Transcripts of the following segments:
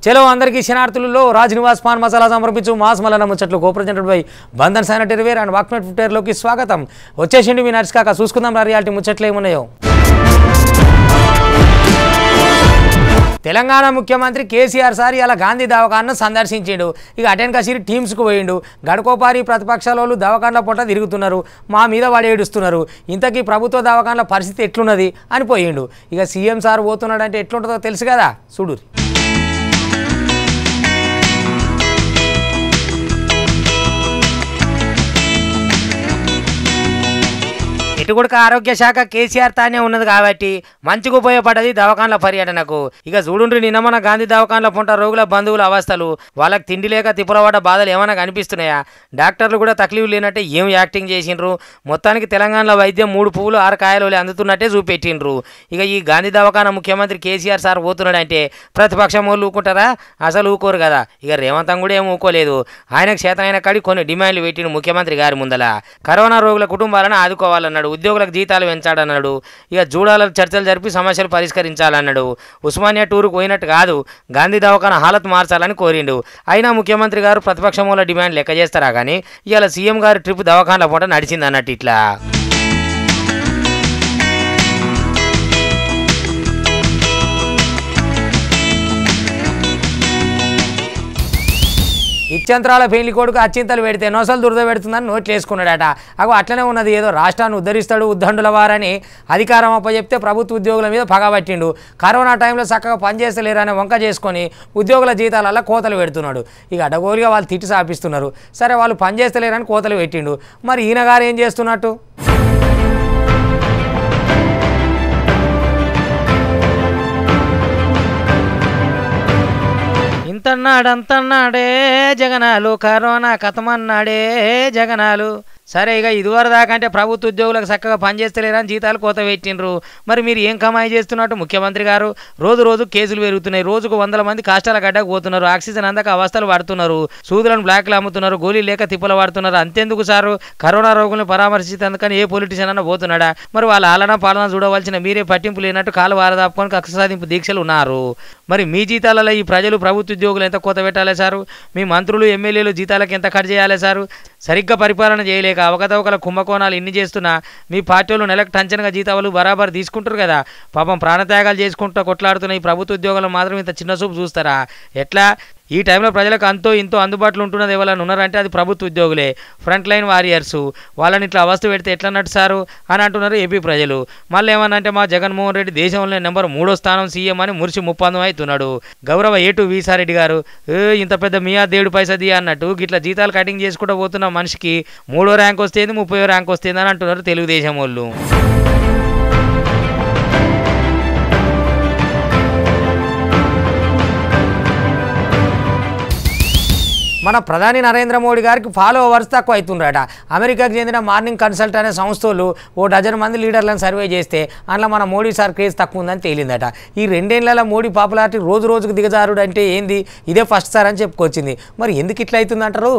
చలో అందరికీ శనార్థులలో రాజ్ నివాస్ పాన్ మసాలా సమర్పించు మాస్ మలన ముచ్చట్లు copresented by Bandhan sanitary ware and వాక్మెట్ ఫుట్వేర్లోకి స్వాగతం వచ్చేసిండి మీ నర్స్ కాక చూసుకుందాం రా రియాలిటీ ముచ్చట్లు ఏమున్నాయో తెలంగాణ ముఖ్యమంత్రి కేసీఆర్ సార్ ఇలా గాంధీ దవాఖాను సందర్శించిండు ఇక అటెన్ కసిరి టీమ్స్కు పోయిండు గడకోపారి ప్రతిపక్షాల దవాఖాన్ల పొట్ట తిరుగుతున్నారు మా మీద వాడు ఏడుస్తున్నారు ఇంతకీ ప్రభుత్వ దవాఖాన్ల పరిస్థితి ఎట్లున్నది అని పోయిండు ఇక సీఎం సార్ పోతున్నాడంటే ఎట్లుంటుందో తెలుసు కదా చూడు ఇటుకుడుక ఆరోగ్య శాఖ కేసీఆర్ తానే ఉన్నది కాబట్టి మంచిగా ఉపయోగపడ్డది దవాఖాన్ల పర్యటనకు ఇక చూడుండ్రి నిన్న మన గాంధీ దవాఖాన్ల పుంట రోగుల బంధువుల అవస్థలు వాళ్ళకి తిండి లేక తిప్పలవాడ బాధలు ఏమైనా కనిపిస్తున్నాయా డాక్టర్లు కూడా తక్లీఫ్ లేనట్టే ఏం యాక్టింగ్ చేసిండ్రు మొత్తానికి తెలంగాణలో వైద్యం మూడు పువ్వులు ఆరు కాయలు అందుతున్నట్టే చూపెట్టిండ్రు ఇక ఈ గాంధీ దవాఖాన ముఖ్యమంత్రి కేసీఆర్ సార్ పోతున్నాడంటే ప్రతిపక్షం వాళ్ళు ఊకుంటారా అసలు ఊకోరు కదా ఇక రేవంతం కూడా ఏం ఊకోలేదు ఆయనకు చేతనైన కాడి కొన్ని డిమాండ్లు పెట్టిండు ముఖ్యమంత్రి గారి ముందల కరోనా రోగుల కుటుంబాలను ఆదుకోవాలన్నాడు ఉద్యోగులకు జీతాలు పెంచాడన్నాడు ఇక జూడాల చర్చలు జరిపి సమస్యలు పరిష్కరించాలన్నాడు ఉస్మానియా టూరుకు పోయినట్టు కాదు గాంధీ దవాఖాన హాలత్ మార్చాలని కోరిండు అయినా ముఖ్యమంత్రి గారు ప్రతిపక్షం వల్ల డిమాండ్ లెక్క చేస్తారా కానీ ఇవాళ సీఎం గారి ట్రిప్ దవాఖాన్ల పూట నడిచింది అన్నట్టు ఇట్లా ఇచ్చంత్రాల పెళ్లి కొడుకు అచ్చింతలు పెడితే నొసలు దురద పెడుతుందని నోట్లు వేసుకున్నాడట అగో అట్లనే ఉన్నది ఏదో రాష్ట్రాన్ని ఉద్ధరిస్తాడు ఉద్దండుల వారని అధికారం అప్పచెప్తే ప్రభుత్వ ఉద్యోగుల మీద పగబట్టిండు కరోనా టైంలో చక్కగా పనిచేస్తలేరని వంక చేసుకొని ఉద్యోగుల జీతాలల్లో కోతలు పెడుతున్నాడు ఇక అడగోలుగా వాళ్ళు తిట్టి సాపిస్తున్నారు సరే వాళ్ళు పనిచేస్తలేరని కోతలు పెట్టిండు మరి ఈయన గారు ఏం చేస్తున్నట్టు ఇంతన్నాడు అంతన్నాడే జగనాలు కరోనా కథమన్నాడే జగనాలు సరే ఇక ఇదివరకు దాకా అంటే ప్రభుత్వ ఉద్యోగులకు చక్కగా పనిచేస్తలేరని జీతాలు కోత పెట్టిండ్రు మరి మీరు ఏం కమాయి చేస్తున్నట్టు ముఖ్యమంత్రి గారు రోజు రోజు కేసులు పెరుగుతున్నాయి రోజుకు వందల మంది కాష్టాల గడ్డకు పోతున్నారు ఆక్సిజన్ అందక అవస్థలు పడుతున్నారు సూదులను బ్లాక్లు అమ్ముతున్నారు గోళీ లేక తిప్పలు పడుతున్నారు అంతెందుకు సారు కరోనా రోగులను పరామర్శించేందుకని ఏ పొలిటీషియన్ అన్న పోతున్నాడా మరి వాళ్ళ ఆలన పాలన చూడవలసిన మీరే పట్టింపు లేనట్టు కాలు వారదాపుకొని కక్ష సాధింపు దీక్షలు ఉన్నారు మరి మీ జీతాలలో ఈ ప్రజలు ప్రభుత్వ ఉద్యోగులు ఎంత కోత పెట్టాలి సారు మీ మంత్రులు ఎమ్మెల్యేలు జీతాలకు ఎంత కట్ చేయాలి సారు సరిగ్గా పరిపాలన చేయలేక అవకతవకల కుంభకోణాలు ఎన్ని చేస్తున్నా మీ పార్టీ వాళ్ళు నెలకు టంచనగా జీతాలు బరాబర్ తీసుకుంటారు కదా పాపం ప్రాణత్యాగాలు చేసుకుంటూ కొట్లాడుతున్న ఈ ప్రభుత్వ ఉద్యోగులు మాత్రం ఇంత చిన్న చూపు చూస్తారా ఎట్లా ఈ టైంలో ప్రజలకు అంతో ఇంతో అందుబాటులో ఉంటున్నది ఎవరైనా ఉన్నారంటే అది ప్రభుత్వ ఉద్యోగులే ఫ్రంట్ లైన్ వారియర్స్ వాళ్ళని ఇట్లా అవస్థ పెడితే ఎట్లా నడుస్తారు అని అంటున్నారు ఏపీ ప్రజలు మళ్ళీ ఏమన్నంటే మా జగన్మోహన్ రెడ్డి దేశంలో నెంబర్ మూడో స్థానం సీఎం అని మురిసి ముప్పందం అవుతున్నాడు గౌరవ ఏటు వీసారెడ్డి గారు "ఏ, ఇంత పెద్ద మియా దేవుడు పైసది అన్నట్టు గిట్లా జీతాలు కటింగ్ చేసుకుంటూ పోతున్న మనిషికి మూడో ర్యాంక్ వస్తేంది ముప్పై ర్యాంక్ వస్తుంది అని అంటున్నారు తెలుగుదేశం వాళ్ళు మన ప్రధాని నరేంద్ర మోడీ గారికి ఫాలోవర్స్ తక్కువ అవుతుండ్రట అమెరికాకు చెందిన మార్నింగ్ కన్సల్ట్ అనే సంస్థలు ఓ డజన్ మంది లీడర్లను సర్వే చేస్తే అందులో మన మోడీ సార్ క్రేజ్ తక్కువ ఉందని తేలిందట ఈ రెండేళ్లలో మోడీ పాపులారిటీ రోజు రోజుకు దిగజారుడు అంటే ఏంది ఇదే ఫస్ట్ సార్ అని చెప్పుకొచ్చింది మరి ఎందుకు ఇట్లా అవుతుందంటారు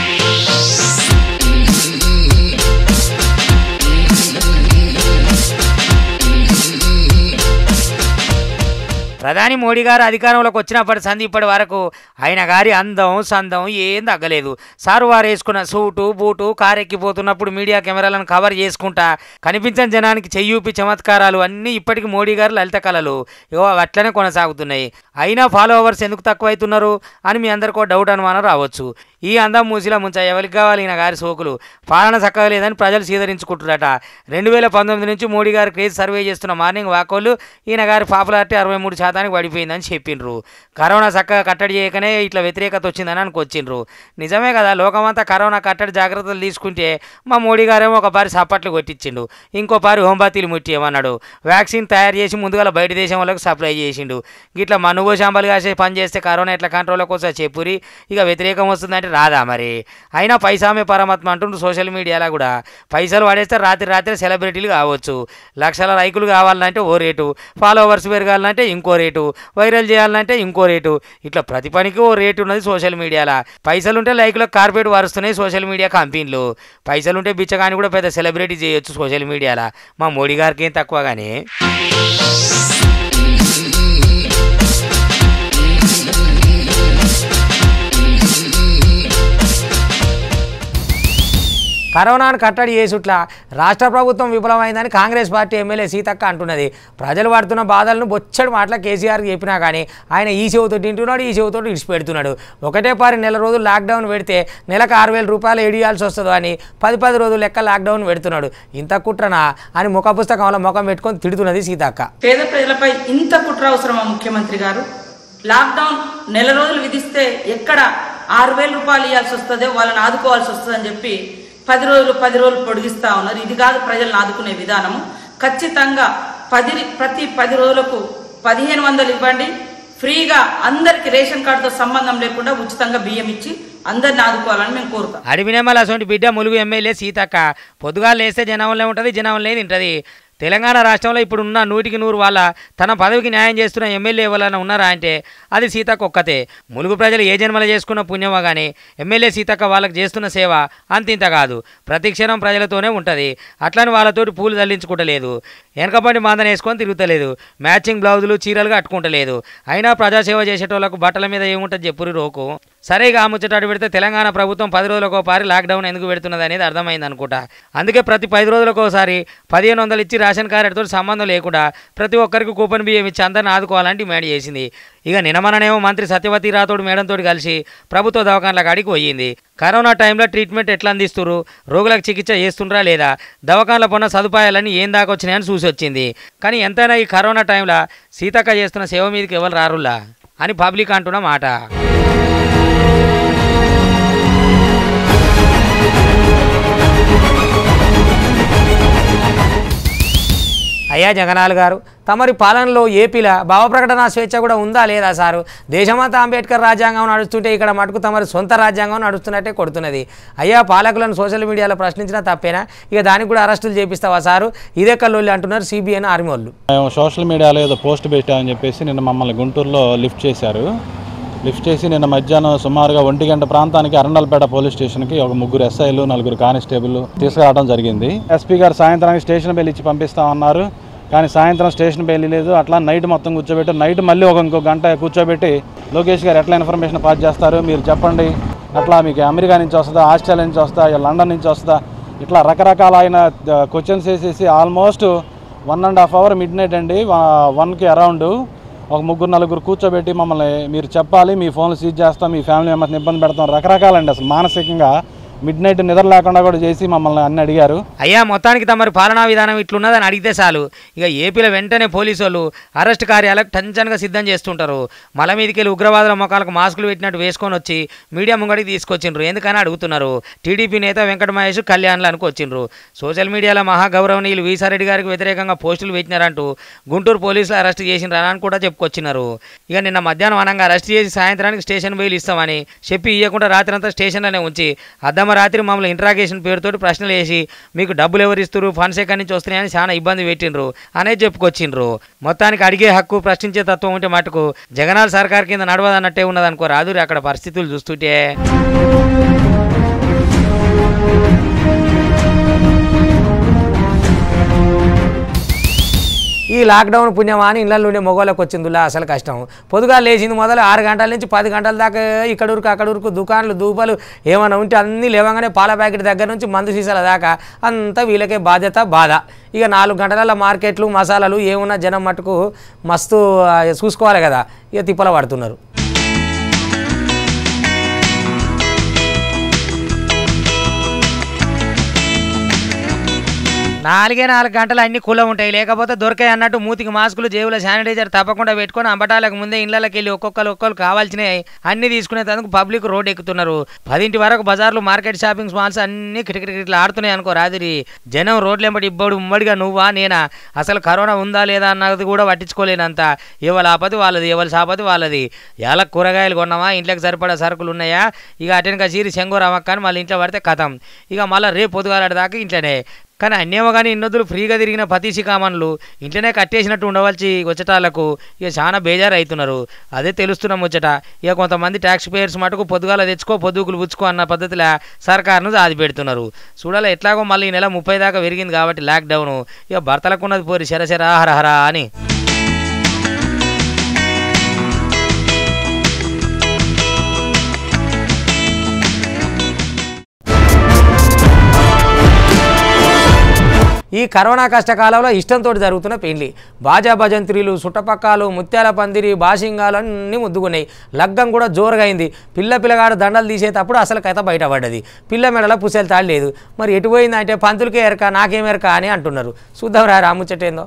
ప్రధాని మోడీ గారు అధికారంలోకి వచ్చినప్పటి సంది ఇప్పటి వరకు ఆయన గారి అందం సందం ఏం తగ్గలేదు సారు వారు వేసుకున్న సూటు బూటు కారు ఎక్కిపోతున్నప్పుడు మీడియా కెమెరాలను కవర్ చేసుకుంటా కనిపించని జనానికి చెయ్యూపి చమత్కారాలు అన్నీ ఇప్పటికి మోడీ గారు లలిత కళలు ఇగో అవి అట్లనే కొనసాగుతున్నాయి అయినా ఫాలోవర్స్ ఎందుకు తక్కువ అవుతున్నారు అని మీ అందరికీ ఒక డౌట్ అనుమానం రావచ్చు ఈ అందం మూసిలా ముంచా ఎవరికి కావాలి ఈయన గారి సోకులు పాలన చక్కగా లేదని ప్రజలు సీదరించుకుంటున్నారట రెండు వేల పంతొమ్మిది నుంచి మోడీ గారు క్రేజ్ సర్వే చేస్తున్న మార్నింగ్ వాకోళ్ళు ఈయన గారి పాపులారిటీ అరవై మూడు శాతానికి పడిపోయిందని చెప్పిండ్రు కరోనా చక్కగా కట్టడి చేయకనే ఇట్లా వ్యతిరేకత వచ్చిందని అనుకొచ్చిండ్రు నిజమే కదా లోకమంతా కరోనా కట్టడి జాగ్రత్తలు తీసుకుంటే మా మోడీ గారేమో ఒక పారి సప్పట్లు కొట్టించిండు ఇంకో పారి హోంబాతీలు ముట్టియమన్నాడు వ్యాక్సిన్ తయారు చేసి ముందుగా బయట దేశం వాళ్ళకి సప్లై చేసిండు గిట్లా మనుగో శాంబలు కాసే పని చేస్తే కరోనా ఎట్లా కంట్రోల్లోకి వస్తే చెప్పురి ఇక వ్యతిరేకం వస్తుందంటే రాదా మరి అయినా పైసామే పరమాత్మ అంటుండ్రు సోషల్ మీడియాలో కూడా పైసలు పడేస్తే రాత్రి రాత్రి సెలబ్రిటీలు కావచ్చు లక్షల లైకులు కావాలంటే ఓ రేటు ఫాలోవర్స్ పెరగాలంటే ఇంకో రేటు వైరల్ చేయాలంటే ఇంకో రేటు ఇట్లా ప్రతి పనికి ఓ రేటు ఉన్నది సోషల్ మీడియాలో పైసలుంటే లైకులకు కార్పెట్ వరుస్తున్నాయి సోషల్ మీడియా కంపెనీలు పైసలుంటే బిచ్చగాని కూడా పెద్ద సెలబ్రిటీ చేయొచ్చు సోషల్ మీడియాలో మా మోడీ గారికి ఏం తక్కువ కానీ కరోనాను కట్టడి చేసుట్లా రాష్ట్ర ప్రభుత్వం విఫలమైందని కాంగ్రెస్ పార్టీ ఎమ్మెల్యే సీతక్క అంటున్నది ప్రజలు పడుతున్న బాధలను బొచ్చడు మాటల కేసీఆర్ చెప్పినా కానీ ఆయన ఈ చెవుతో తింటున్నాడు ఈ చెవుతో ఇడిచిపెడుతున్నాడు ఒకటే పారి నెల రోజులు లాక్డౌన్ పెడితే నెలకు ఆరు వేల రూపాయలు ఎడియాల్సి వస్తుందో అని పది పది రోజులు లెక్క లాక్డౌన్ పెడుతున్నాడు ఇంత కుట్రనా అని ముఖ పుస్తకంలో ముఖం పెట్టుకొని తిడుతున్నది సీతక్క పేద ప్రజలపై ఇంత కుట్ర అవసరమా ముఖ్యమంత్రి గారు లాక్డౌన్ నెల రోజులు విధిస్తే ఎక్కడ ఆరు వేల రూపాయలు ఇవ్వాల్సి వస్తుందో వాళ్ళని ఆదుకోవాల్సి వస్తుందని చెప్పి పది రోజులు పది రోజులు పొడిగిస్తా ఉన్నారు ఇది కాదు ప్రజలను ఆదుకునే విధానము ఖచ్చితంగా పది ప్రతి పది రోజులకు పదిహేను వందలు ఇవ్వండి ఫ్రీగా అందరికి రేషన్ కార్డుతో సంబంధం లేకుండా ఉచితంగా బియ్యం ఇచ్చి అందరిని ఆదుకోవాలని మేము కోరుతాం అడివినేమల అసొంటి బిడ్డ ములుగు ఎమ్మెల్యే సీతక్క పొద్దుగాలు లేస్తే జనంలో ఉంటుంది జనంలో తింటది తెలంగాణ రాష్ట్రంలో ఇప్పుడు ఉన్న నూటికి నూరు వాళ్ళ తన పదవికి న్యాయం చేస్తున్న ఎమ్మెల్యే ఎవరైనా ఉన్నారా అంటే అది సీతక్క ఒక్కతే ములుగు ప్రజలు ఏ జన్మలు చేసుకున్న పుణ్యమో కానీ ఎమ్మెల్యే సీతక్క వాళ్ళకి చేస్తున్న సేవ అంతింత కాదు ప్రతి క్షణం ప్రజలతోనే ఉంటుంది అట్లని వాళ్ళతోటి పూలు తల్లించుకుంటలేదు వెనకపండి మాందన వేసుకొని తిరుగుతలేదు మ్యాచింగ్ బ్లౌజులు చీరలు కట్టుకుంటలేదు అయినా ప్రజాసేవ చేసేటోళ్ళకు బట్టల మీద ఏముంటుంది చెప్పురి రోకు సరే ఇక ఆ ముచ్చట అటు పెడితే తెలంగాణ ప్రభుత్వం పది రోజులకు పారి లాక్డౌన్ ఎందుకు పెడుతున్నది అనేది అర్థమైంది అనుకుంటా అందుకే ప్రతి పది రోజులకు ఒకసారి పదిహేను వందలు ఇచ్చి రేషన్ కార్డుతో సంబంధం లేకుండా ప్రతి ఒక్కరికి కూపన్ బియ్యం ఇచ్చి అందరిని ఆదుకోవాలని డిమాండ్ చేసింది ఇక నినమననేమో మంత్రి సత్యవతి రాథోడ్ మేడంతో కలిసి ప్రభుత్వ దవాఖానల కాడికి పోయింది కరోనా టైంలో ట్రీట్మెంట్ ఎట్లా అందిస్తున్నారు రోగులకు చికిత్స చేస్తుండ్రా లేదా దవాఖానలో పొన్న సదుపాయాలన్నీ ఏం దాకా వచ్చినాయని చూసి వచ్చింది కానీ ఎంతైనా ఈ కరోనా టైంలో సీతక్క చేస్తున్న సేవ మీదకి ఎవరు రారులా అని పబ్లిక్ అంటున్న మాట అయ్యా జగనాల్ గారు తమరి పాలనలో ఏపీల భావప్రకటన స్వేచ్ఛ కూడా ఉందా లేదా సారు దేశమంతా అంబేద్కర్ రాజ్యాంగం నడుస్తుంటే ఇక్కడ మటుకు తమరి సొంత రాజ్యాంగం నడుస్తున్నట్టే కొడుతున్నది అయ్యా పాలకులను సోషల్ మీడియాలో ప్రశ్నించినా తప్పేనా ఇక దానికి కూడా అరెస్టులు చేపిస్తావా సారు ఇదే కల్లోళ్ళు అంటున్నారు సిబిఐని ఆర్మీ వాళ్ళు మేము సోషల్ మీడియాలో ఏదో పోస్ట్ పెట్టామని చెప్పేసి నిన్న మమ్మల్ని గుంటూరులో లిఫ్ట్ చేశారు లిఫ్ట్ చేసి నిన్న మధ్యాహ్నం సుమారుగా ఒంటి గంట ప్రాంతానికి అరండల్పేట పోలీస్ స్టేషన్కి ఒక ముగ్గురు ఎస్ఐలు నలుగురు కానిస్టేబుల్ తీసుకురావడం జరిగింది ఎస్పీ గారు సాయంత్రానికి స్టేషన్ బెల్ ఇచ్చి పంపిస్తామన్నారు కానీ సాయంత్రం స్టేషన్ బెల్ లేదు అట్లా నైట్ మొత్తం కూర్చోబెట్టి నైట్ మళ్ళీ ఒక ఇంకో గంట కూర్చోబెట్టి లోకేష్ గారు ఎట్లా ఇన్ఫర్మేషన్ పాస్ చేస్తారు మీరు చెప్పండి అట్లా మీకు అమెరికా నుంచి వస్తుందా ఆస్ట్రేలియా నుంచి వస్తుందా లండన్ నుంచి వస్తుందా ఇట్లా రకరకాలైన క్వశ్చన్స్ వేసేసి almost one and half hour midnight అండి వన్కి అరౌండ్ ఒక ముగ్గురు నలుగురు కూర్చోబెట్టి మమ్మల్ని మీరు చెప్పాలి మీ ఫోన్లు సీజ్ చేస్తాం మీ ఫ్యామిలీ మెంబర్స్ని ఇబ్బంది పెడతాం రకరకాలండి అసలు మానసికంగా మిడ్ నైట్ నిద్ర లేకుండా కూడా చేసి మమ్మల్ని అన్ని అడిగారు అయ్యా మొత్తానికి తమరి పాలనా విధానం ఇట్లున్నదని అడిగితే చాలు ఇక ఏపీలో వెంటనే పోలీసు వాళ్ళు అరెస్ట్ కార్యాలకు టెన్షన్గా సిద్ధం చేస్తుంటారు మల మీదకి వెళ్ళి ఉగ్రవాదుల మొఖాలకు మాస్కులు పెట్టినట్టు వేసుకొని వచ్చి మీడియా ముంగడికి తీసుకొచ్చిండ్రు ఎందుకని అడుగుతున్నారు టీడీపీ నేత వెంకట మహేష్ కళ్యాణ్లు అనుకొచ్చిండ్రు సోషల్ మీడియాలో మహాగౌరవనీయులు వీసారెడ్డి గారికి వ్యతిరేకంగా పోస్టులు పెట్టినారంటూ గుంటూరు పోలీసులు అరెస్ట్ చేసిండ్రు అని కూడా చెప్పుకొచ్చినారు ఇక నిన్న మధ్యాహ్నం అనంగా అరెస్ట్ చేసి సాయంత్రానికి స్టేషన్ బెయిల్ ఇస్తామని చెప్పి ఇవ్వకుండా రాత్రి అంతా స్టేషన్లోనే ఉంచి అద్దమ్మ రాత్రి మమ్మల్ని ఇంట్రాగేషన్ పేరుతోటి ప్రశ్నలు వేసి మీకు డబ్బులు ఎవరు ఇస్తారు ఫండ్స్ ఎక్కడి నుంచి వస్తున్నాయని చాలా ఇబ్బంది పెట్టిండ్రు అనేది చెప్పుకొచ్చిండ్రు మొత్తానికి అడిగే హక్కు ప్రశ్నించే తత్వం ఉంటే మటుకు జగనాల్ సర్కార్ కింద నడవదన్నట్టే ఉన్నదనుకో రాదు అక్కడ పరిస్థితులు చూస్తుంటే ఈ లాక్డౌన్ పుణ్యమా అని ఇళ్ళల్లో ఉండే మొగోళ్ళకి వచ్చిందిలా అసలు కష్టం పొద్దుగా లేచింది మొదలు ఆరు గంటల నుంచి పది గంటల దాకా ఇక్కడ ఉరుకు అక్కడ ఉరుకు దుకాణాలు దూపాలు ఏమైనా ఉంటే అన్నీ లేవగానే పాల ప్యాకెట్ దగ్గర నుంచి మందు సీసాల దాకా అంతా వీళ్ళకే బాధ్యత బాధ ఇక నాలుగు గంటల మార్కెట్లు మసాలాలు ఏమున్నా జనం మటుకు మస్తు ఆ, చూసుకోవాలి కదా ఇక తిప్పల పడుతున్నారు నాలుగే నాలుగు గంటలు అన్ని కుల ఉంటాయి లేకపోతే దొరకాయి అన్నట్టు మూతికి మాస్కులు జేబుల శానిటైజర్ తప్పకుండా పెట్టుకొని అంబటాలకు ముందే ఇళ్ళకి వెళ్ళి ఒక్కొక్కరు ఒక్కొక్కరు కావాల్సినవి అన్ని తీసుకునేందుకు పబ్లిక్ రోడ్ ఎక్కుతున్నారు పదింటి వరకు బజార్లు మార్కెట్ షాపింగ్ మాల్స్ అన్ని కిటకిటకిట్లా ఆడుతున్నాయి అనుకో రాత్రి జనం రోడ్లు ఎంబడి ఇబ్బడు ఉమ్మడిగా నువ్వా నేనా అసలు కరోనా ఉందా లేదా అన్నది కూడా పట్టించుకోలేనంత ఎవరి ఆపది వాళ్ళది ఎవరి సాపది వాళ్ళది ఎలా కూరగాయలు కొన్నామా ఇంట్లోకి సరిపడా సరుకులు ఉన్నాయా ఇక అటెనక చీరి శంగో రమక్క అని మళ్ళీ ఇంట్లో పడితే కథం ఇక మళ్ళీ రేపు పొద్దుగాల దాకా ఇంట్లోనే కానీ అన్నేమో కానీ ఇన్నొద్దులు ఫ్రీగా తిరిగిన పతీసి కామన్లు ఇంట్లోనే కట్టేసినట్టు ఉండవలసి వచ్చేటాలకు ఇక చాలా బేజారు అవుతున్నారు అదే తెలుస్తున్న ముచ్చట ఇక కొంతమంది ట్యాక్స్ పేయర్స్ మటుకు పొద్దుగాల తెచ్చుకో పొద్దుకులు పుచ్చుకో అన్న పద్ధతిలో సర్కారును ఆది పెడుతున్నారు చూడాలి ఎట్లాగో మళ్ళీ ఈ నెల ముప్పై దాకా పెరిగింది కాబట్టి లాక్డౌన్ ఇక భర్తలకు ఉన్నది పోరి శరశర హరహర అని ఈ కరోనా కష్టకాలంలో ఇష్టంతో జరుగుతున్న పెళ్లి బాజా భజంత్రీలు సుట్టపక్కాలు ముత్యాల పందిరి బాషింగాలు అన్నీ ముద్దుకున్నాయి లగ్గం కూడా జోరుగా అయింది పిల్ల పిల్లగాడు దండలు తీసేటప్పుడు అసలు కథ బయటపడ్డది పిల్ల మెడలో పుసెలు తాడలేదు మరి ఎటు పోయిందంటే పంతులకే ఎరక నాకేం ఎరక అని అంటున్నారు చూద్దాం రా రాముచ్చటేందో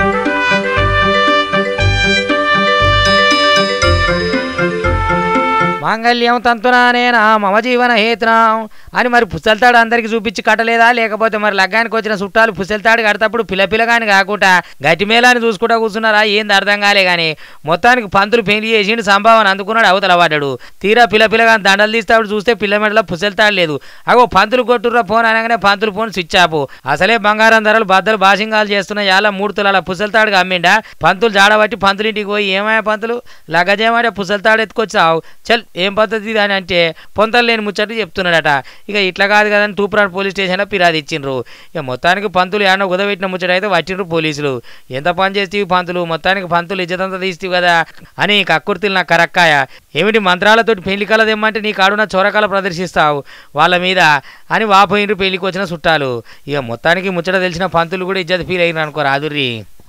మాంగళ్యం తంతునానేనా మమ జీవన హేతునాం అని మరి పుస్తెలతాడు అందరికి చూపించి కట్టలేదా లేకపోతే మరి లగ్గానికి వచ్చిన చుట్టాలు పుస్తెలతాడు కడతప్పుడు పిల్ల పిల్లగాని కాకుండా గట్టి మేళాన్ని చూసుకుంటా కూర్చున్నారా ఏంది అర్థం కాలే కానీ మొత్తానికి పంతులు పెళ్లి చేసిండు సంభావన అందుకున్నాడు అవతల పడ్డాడు తీరా పిల్ల పిల్లగాని దండలు తీస్తాడు చూస్తే పిల్ల మెడలో పుస్తెలతాడు లేదు అగో పంతులు కొట్టుర్రా ఫోన్ అనగానే పంతులు ఫోన్ స్విచ్ ఆపు అసలే బంగారం ధరలు బద్దలు బాసింగాలు చేస్తున్న యాల మూడు తులాల పుసలతాడుగా అమ్మిండా పంతులు జాడబట్టి పంతులు ఇంటికి పోయి ఏమయ్యా పంతులు లగజేమాడే పుసలతాడు ఎత్తుకొచ్చావు చల్ ఏం పద్ధతి ఇది అని అంటే పొంతలు లేని ముచ్చట చెప్తున్నాడట ఇక ఇట్లా కాదు కదని తూపురాడు పోలీస్ స్టేషన్లో ఫిర్యాదు ఇచ్చిండ్రు ఇక మొత్తానికి పంతులు ఏమన్నా కుదబెట్టిన ముచ్చట అయితే వచ్చిండ్రు పోలీసులు ఎంత పని చేస్తీవి పంతులు మొత్తానికి పంతులు ఇజ్జతంతా తీస్తీవి కదా అని కక్కుర్తిలు నాకు కరక్కాయ ఏమిటి మంత్రాలతోటి పెళ్లి కల తెమ్మంటే నీ కాడున్న చోరకాల ప్రదర్శిస్తావు వాళ్ళ మీద అని వాపోయిండ్రు పెళ్లికి వచ్చిన చుట్టాలు ఇక మొత్తానికి ముచ్చట తెలిసిన పంతులు కూడా ఇజ్జత ఫీల్ అయిన అనుకో రాదుర్రి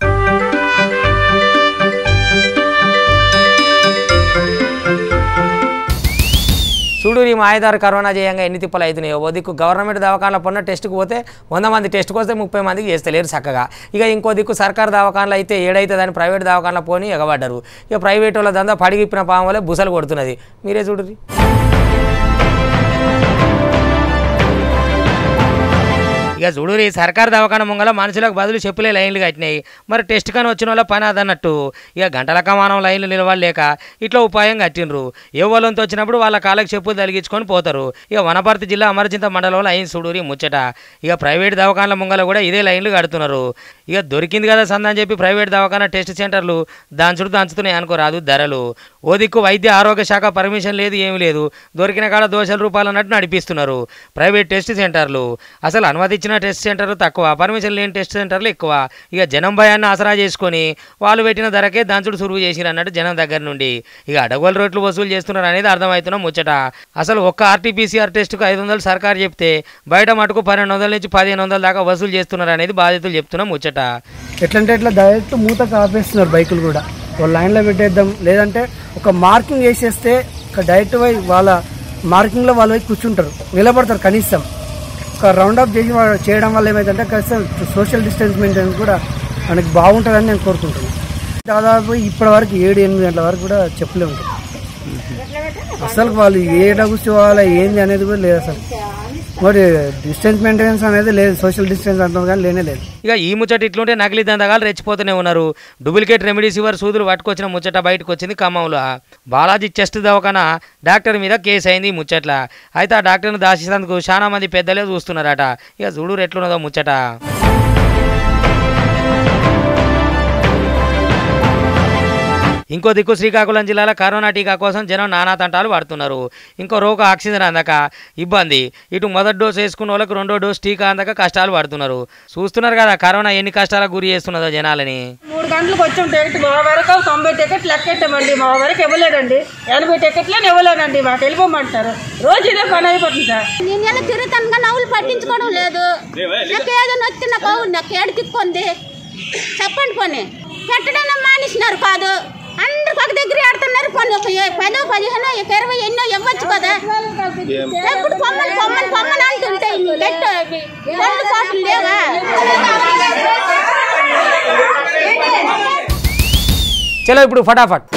చూడు ఈ మాయదారు కరోనా చేయంగా ఎన్ని తిప్పలు అవుతున్నాయో ఓ దిక్కు గవర్నమెంట్ దవాఖానలో పొన్న టెస్ట్కి పోతే వంద మంది టెస్ట్కి వస్తే ముప్పై మందికి చేస్తలేరు చక్కగా ఇక ఇంకో దిక్కు సర్కారు దవాఖానలో అయితే ఏడైతుందని ప్రైవేట్ దవాఖానలో పోని ఎగబడ్డారు ఇక ప్రైవేట్ వాళ్ళ దందా పడిగిప్పిన పాము వల్ల బుసలు కొడుతున్నది మీరే చూడుర్రి ఇక చూడు ఈ సర్కారు దవాఖాన ముంగల మనుషులకు బదులు చెప్పులే లైన్లు కట్టినాయి మరి టెస్ట్ కానీ వచ్చిన వాళ్ళ పని అదన్నట్టు ఇక గంటల కమానం లైన్లు నిలవలేక ఇట్లా ఉపాయం కట్టిండ్రు ఎవరంతో వచ్చినప్పుడు వాళ్ళ కాళ్ళకి చెప్పులు తలిగించుకొని పోతారు ఇక వనపర్తి జిల్లా అమరచింత మండలంలో లైన్ చూడూరి ముచ్చట ఇక ప్రైవేట్ దవాఖానల ముంగల కూడా ఇదే లైన్లు కడుతున్నారు ఇక దొరికింది కదా సందని చెప్పి ప్రైవేట్ దవాఖాన టెస్ట్ సెంటర్లు దాని చుట్టూ దంచుతున్నాయి అనుకోరాదు ధరలు ఓ దిక్కు వైద్య ఆరోగ్య శాఖ పర్మిషన్ లేదు ఏమీ లేదు దొరికిన కాడ దోషల రూపాయలు అన్నట్టు నడిపిస్తున్నారు ప్రైవేట్ టెస్ట్ సెంటర్లు అసలు అనుమతి ఇచ్చిన టెస్ట్ సెంటర్లు తక్కువ పర్మిషన్ లేని టెస్ట్ సెంటర్లు ఎక్కువ ఇక జనం భయాన్ని ఆసరా చేసుకొని వాళ్ళు పెట్టిన ధరకే దంచుడు సురువు చేసిరు అన్నట్టు జనం దగ్గర నుండి ఇక అడగోలు రేట్లు వసూలు చేస్తున్నారు అనేది అర్థమవుతున్న ముచ్చట అసలు ఒక్క ఆర్టీపీసీఆర్ టెస్ట్కు ఐదు వందలు సర్కారు చెప్తే బయట మటుకు పన్నెండు వందల నుంచి పదిహేను వందల దాకా వసూలు చేస్తున్నారు అనేది బాధితులు చెప్తున్న ముచ్చట ఎట్లంటే ఎట్లా డైరెక్ట్ మూతకు ఆపేస్తున్నారు బైకులు కూడా ఒక లైన్లో పెట్టేద్దాం లేదంటే ఒక మార్కింగ్ వేసేస్తే ఒక డైరెక్ట్ పోయి వాళ్ళ మార్కింగ్లో వాళ్ళు పోయి కూర్చుంటారు నిలబడతారు కనీసం ఒక రౌండ్ అప్ చేసి వా- చేయడం వల్ల ఏమైందంటే కనీసం సోషల్ డిస్టెన్స్ మెయింటెనెన్స్ కూడా మనకి బాగుంటుందని నేను కోరుకుంటున్నాను దాదాపు ఇప్పటి వరకు ఏడు ఎనిమిది గంటల వరకు కూడా చెప్పులే ఉంటాయి అసలు వాళ్ళు ఏ కూర్చోవాలా ఏంది అనేది కూడా లేదు అసలు మరి డిస్టెన్స్ మెయింటెనెన్స్ అనేది లేదు సోషల్ డిస్టెన్స్ అంటాం కానీ లేనే లేదు ఇక ఈ ముచ్చట ఇట్లుంటే నకిలీ దందగాలు రెచ్చిపోతూనే ఉన్నారు డూప్లికేట్ రెమెడీస్ ఇవ్వరు సూదులు పట్టుకొచ్చిన ముచ్చట బయటకు వచ్చింది ఖమ్మంలో బాలాజీ చెస్ట్ దవాఖాన డాక్టర్ మీద కేసు అయింది ఈ ముచ్చట్ల అయితే ఆ డాక్టర్ని దాచేందుకు చాలా మంది పెద్దలే చూస్తున్నారట ఇక చూడు ఎట్లున్నదో ముచ్చట ఇంకో దిక్కు శ్రీకాకుళం జిల్లాలో కరోనా టీకా కోసం జనం నానా తంటాలు పడుతున్నారు ఇంకో రోగ ఆక్సిజన్ అందక ఇబ్బంది ఇటు మొదటి డోస్ వేసుకున్న వాళ్ళకి రెండో డోస్ టీకా అందక కష్టాలు పడుతున్నారు చూస్తున్నారు కదా కరోనా ఎన్ని కష్టాలకు గురి చేస్తున్నదో జనాలని మూడు గంటలకు వచ్చాం టికెట్ మా వరకు తొంభై టికెట్లు లెక్కెట్టామండి మా వరకు ఇవ్వలేదండి ఎనభై టికెట్లని ఇవ్వలేదండి మాకు వెళ్ళిపోమంటారు రోజు ఇదే పని అయిపోతుంది సార్ నేను ఎలా తిరుగుతాను కానీ నవ్వులు పట్టించుకోవడం లేదు నాకు ఏదైనా వచ్చి నాకు అవును నాకు ఏడు తిక్కుంది చెప్పండి పోనీ పెట్టడం మానేసినారు కాదు అందరు పక్క దగ్గర ఆడుతున్నారు పోనీ ఒక ఏ- పదో పదిహేనో ఒక ఇరవై ఎన్నో ఇవ్వచ్చు కదా ఎప్పుడు పొమ్మని పొమ్మని పొమ్మని అంటుంటే పెట్టు రెండు కోట్లు లేవా చలో ఇప్పుడు ఫటాఫట్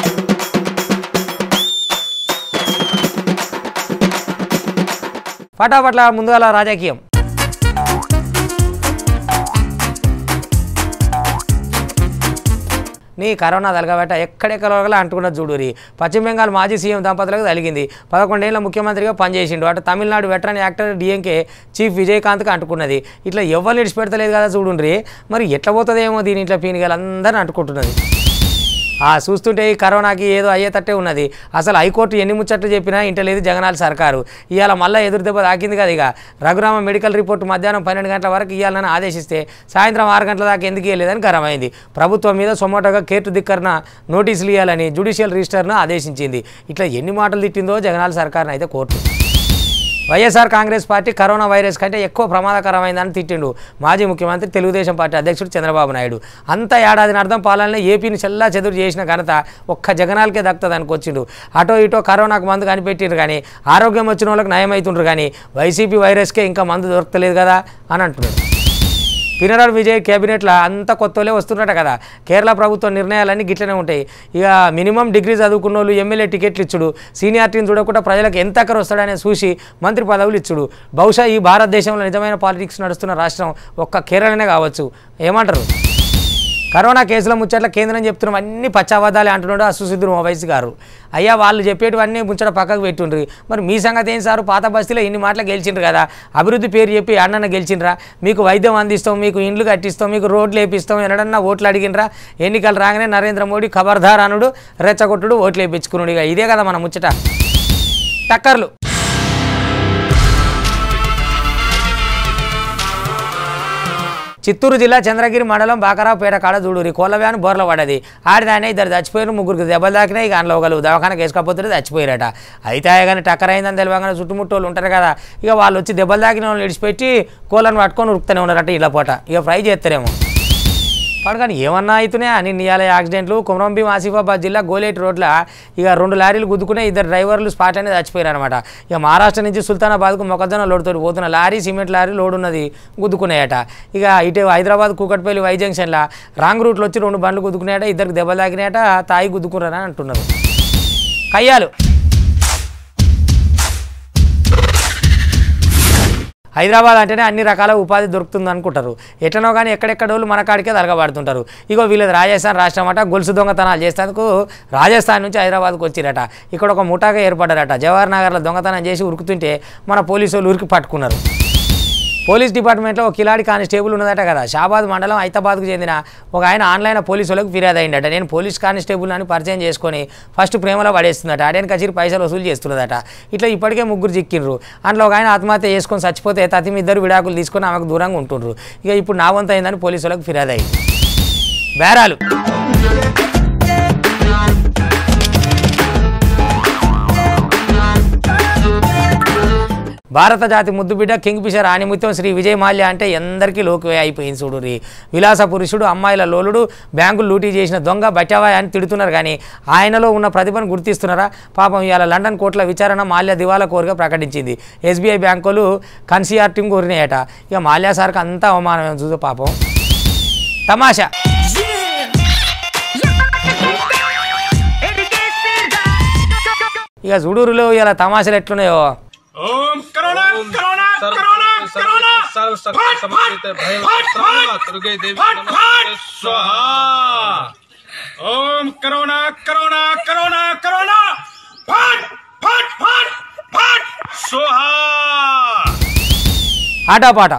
ఫటాఫట్ల ముందుగా రాజకీయం నీ కరోనా తలగబెట్ట ఎక్కడెక్కడ అంటుకున్న చూడురి పశ్చిమ బెంగాల్ మాజీ సీఎం దంపతులకు తలిగింది పదకొండేళ్ల ముఖ్యమంత్రిగా పనిచేసిండు అటు Tamil Nadu veteran actor DMK chief విజయకాంత్కి అంటుకున్నది ఇట్లా ఎవరు ఇడిచిపెడతలేదు కదా చూడుండ్రి మరి ఎట్లా పోతుందేమో దీని ఇట్లా పీనిగలు అందరూ అంటుకుంటున్నది ఆ చూస్తుంటే ఈ కరోనాకి ఏదో అయ్యేటట్టే ఉన్నది అసలు హైకోర్టు ఎన్ని ముచ్చట్లు చెప్పినా ఇంటలేదు జగనాల సర్కారు ఇవాళ మళ్ళీ ఎదురు దెబ్బ తాకింది కదా ఇక రఘురామ మెడికల్ రిపోర్ట్ మధ్యాహ్నం పన్నెండు గంటల వరకు ఇవ్వాలని ఆదేశిస్తే సాయంత్రం ఆరు గంటల దాకా ఎందుకు ఇవ్వలేదని గరమైంది ప్రభుత్వం మీద సొమోటోగా కేటు దిక్కరన నోటీసులు ఇవ్వాలని జ్యుడిషియల్ రిజిస్టర్ను ఆదేశించింది ఇట్లా ఎన్ని మాటలు తిట్టిందో జగనాల సర్కారును అయితే court YSR Congress party corona virus కంటే ఎక్కువ ప్రమాదకరమైందని తిట్టిండు మాజీ ముఖ్యమంత్రి తెలుగుదేశం పార్టీ అధ్యక్షుడు చంద్రబాబు నాయుడు అంత ఏడాదిని అర్థం పాలనలో ఏపీని చెల్లా చెదురు చేసిన ఘనత ఒక్క జగనాలకే దక్కుతుంది అనుకొచ్చిండు అటో ఇటో కరోనాకు మందు కనిపెట్టిండ్రు కానీ ఆరోగ్యం వచ్చిన వాళ్ళకి నయం అవుతుండ్రు కానీ వైసీపీ వైరస్కే ఇంకా మందు దొరకలేదు కదా అని అంటున్నాడు పినరాడు విజయ్ కేబినెట్లో అంత కొత్తలే వస్తున్నట కదా కేరళ ప్రభుత్వ నిర్ణయాలన్నీ గిట్లనే ఉంటాయి ఇక మినిమం డిగ్రీ చదువుకున్న వాళ్ళు ఎమ్మెల్యే టికెట్లు ఇచ్చుడు సీనియారిటీని చూడకుండా ప్రజలకు ఎంత అక్కర వస్తాడనే చూసి మంత్రి పదవులు ఇచ్చుడు బహుశా ఈ భారతదేశంలో నిజమైన పాలిటిక్స్ నడుస్తున్న రాష్ట్రం ఒక్క కేరళనే కావచ్చు ఏమంటారు కరోనా కేసుల ముచ్చట్ల కేంద్రం చెప్తున్నాం అన్ని పచ్చాబద్దాలే అంటున్నాడు ఆ సుసిద్ధుడు ఓవైసీ గారు అయ్యా వాళ్ళు చెప్పేటివన్నీ ముచ్చట పక్కకు పెట్టుండ్రి మరి మీ సంగతి ఏం సారు పాత బస్తీలో ఇన్ని మాటలు గెలిచిండ్రు కదా అభివృద్ధి పేరు చెప్పి అన్నన్న గెలిచిండ్రా మీకు వైద్యం అందిస్తాం మీకు ఇండ్లు కట్టిస్తాం మీకు రోడ్లు వేపిస్తాం ఎన్నడన్నా ఓట్లు అడిగినరా ఎన్నికలు రాగానే నరేంద్ర మోడీ ఖబర్దార్ అనుడు రెచ్చగొట్టుడు ఓట్లు వేయించుకున్నాడు ఇక ఇదే కదా మన ముచ్చట టక్కర్లు చిత్తూరు జిల్లా చంద్రగిరి మండలం బాకరావుపేట కాడ చూడూరి కోళ్ళవ్యాను బోర్ల పడ్డది ఆడిదానే ఇద్దరు చచ్చిపోయారు ముగ్గురికి దెబ్బలు తాకినాయి ఇక అందులో ఒకరు దవాఖానకి వేసుకపోతే చచ్చిపోయారట అయితే కానీ టక్కర్ అయిందని తెలియగానే చుట్టుముట్టు వాళ్ళు ఉంటారు కదా ఇక వాళ్ళు వచ్చి దెబ్బలు తాకిన వాళ్ళు విడిచిపెట్టి కోళ్ళను పట్టుకొని ఉరుకుతూనే ఉన్నారట ఇలా పూట ఇక ఫ్రై చేస్తారేమో పడగాని ఏమన్నా అవుతున్నాయా నిన్న ఇవాళ యాక్సిడెంట్లు కుమరంభీం ఆసిఫాబాద్ జిల్లా గోలేటి రోడ్ల ఇక రెండు లారీలు గుద్దుకునే ఇద్దరు డ్రైవర్లు స్పాట్ అనేది చచ్చిపోయారు అనమాట ఇక మహారాష్ట్ర నుంచి సుల్తానాబాద్కు మొక్కజొన్న లోడుతో పోతున్న లారీ సిమెంట్ లారీ లోడ్ ఉన్నది గుద్దుకున్నాయట ఇక ఇటు హైదరాబాద్ కూకట్పల్లి వై జంక్షన్లో రాంగ్ రూట్లో వచ్చి రెండు బండ్లు గుద్దుకున్నాయట ఇద్దరికి దెబ్బలు తాకినాయట తాయి గుద్దుకున్నారని అంటున్నారు కయ్యాలు హైదరాబాద్ అంటేనే అన్ని రకాల ఉపాధి దొరుకుతుంది అనుకుంటారు ఎట్లనో కానీ ఎక్కడెక్కడోళ్ళు మన కాడికే తరగబడుతుంటారు ఇగో వీళ్ళది రాజస్థాన్ రాష్ట్రం అట గొలుసు దొంగతనాలు చేసేందుకు రాజస్థాన్ నుంచి హైదరాబాద్కు వచ్చిరట ఇక్కడ ఒక ముఠాగా ఏర్పడ్డారట జవహర్ నగర్లో దొంగతనం చేసి ఉరుకుతుంటే మన పోలీసు వాళ్ళు ఉరికి పట్టుకున్నారు పోలీస్ డిపార్ట్మెంట్లో ఒక కిలాడి కానిస్టేబుల్ ఉన్నదట కదా షాబాద్ మండలం హైదరాబాద్కు చెందిన ఒక ఆయన ఆన్లైన్ పోలీసు వాళ్ళకి ఫిర్యాదు అయిందట నేను పోలీస్ కానిస్టేబుల్ అని పరిచయం చేసుకొని ఫస్ట్ ప్రేమలో పడేస్తుందట అడేని కచేరి పైసలు వసూలు చేస్తున్నదట ఇట్లా ఇప్పటికే ముగ్గురు చిక్కిండ్రు అందులో ఒక ఆయన ఆత్మహత్య చేసుకొని చచ్చిపోతే తతిమి ఇద్దరు విడాకులు తీసుకొని ఆమెకు దూరంగా ఉంటుండ్రు ఇక ఇప్పుడు నా వంతు అయిందని పోలీసు వాళ్ళకి ఫిర్యాదు అయింది బేరాలు భారత జాతి ముద్దుబిడ్డ కింగ్ ఫిషర్ ఆనిముత్యం శ్రీ విజయ్ మాల్య అంటే ఎందరికీ లోకువే అయిపోయింది చూడురి విలాస పురుషుడు అమ్మాయిల లోలుడు బ్యాంకులు లూటీ చేసిన దొంగ బచావా అని తిడుతున్నారు కానీ ఆయనలో ఉన్న ప్రతిభను గుర్తిస్తున్నారా పాపం ఇవాళ లండన్ కోర్టుల విచారణ మాల్య దివాలా కోరుగా ప్రకటించింది ఎస్బీఐ బ్యాంకులు కన్సిఆర్ టీం కోరినాయట ఇక మాల్యా సార్కి అంతా అవమానం చూసే పాపం తమాషా ఇక చూడూరులో ఇలా తమాషాలు ఎట్లున్నాయో ఓం కరోనా కరోనా కరోనా కరోనా सर्व शक्ति समर्पित भय दुर्गे देवी फट नमः फट स्वाहा ఓం కరోనా కరోనా కరోనా కరోనా ఫట్ ఫట్ ఫట్ ఫట్ స్వాహా ఆటపాట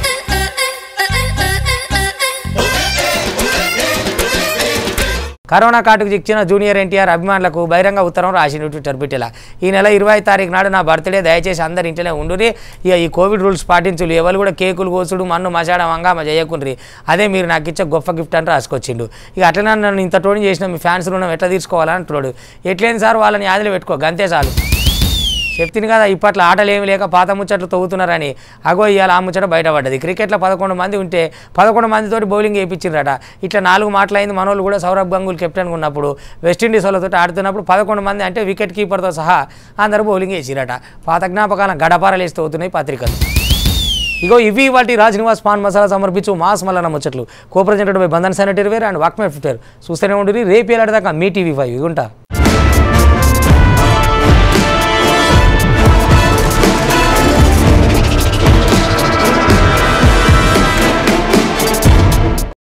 కరోనా కాటుకు చిక్కిన జూనియర్ ఎన్టీఆర్ అభిమానులకు బహిరంగ ఉత్తరం రాసిండు ట్విట్టర్ బిట్టెల ఈ నెల ఇరవై తారీఖు నాడు నా బర్త్డే దయచేసి అందరి ఇంట్లోనే ఉండురి ఇక ఈ కోవిడ్ రూల్స్ పాటించులు ఎవరు కూడా కేకులు కోసుడు మన్ను మసాడ వంగామ చేయకుండ్రి అదే మీరు నాకు ఇచ్చే గొప్ప గిఫ్ట్ అని రాసుకొచ్చిండు ఇక అట్లనే నన్ను ఇంత టోని చేసిన మీ ఫ్యాన్స్ రుణం ఎట్లా తీర్చుకోవాలని అంటున్నాడు ఎట్లేని సార్ వాళ్ళని యాదిలో పెట్టుకో గంతే చాలు చెప్తుంది కదా ఇప్పట్లో ఆటలు ఏమి లేక పాత ముచ్చట్లు తవ్వుతున్నారని అగో ఇవాళ ఆ ముచ్చట బయటపడ్డది క్రికెట్లో పదకొండు మంది ఉంటే పదకొండు మందితోటి బౌలింగ్ వేయించిండ్రట ఇట్లా నాలుగు మాటలైంది మనోళ్ళు కూడా సౌరభ్ గంగూల్ కెప్టెన్గా ఉన్నప్పుడు వెస్టిండీస్ వాళ్ళతో ఆడుతున్నప్పుడు పదకొండు మంది అంటే వికెట్ కీపర్తో సహా అందరూ బౌలింగ్ వేసిరట పాత జ్ఞాపకాలను గడపారలేసి తవ్వుతున్నాయి పత్రికలు ఇగో ఇవి వాటి రాజ్ నివాస్ పాన్ మసాలా సమర్పించు మాస్ మల్లన్న ముచ్చట్లు co presented by Bandhan sanitary ware and వాక్మెట్ ఫిటర్ చూస్తూనే ఉండి రేపు ఏలాడదాకా మీ టీవీ ఫైవ్ ఇగుంటా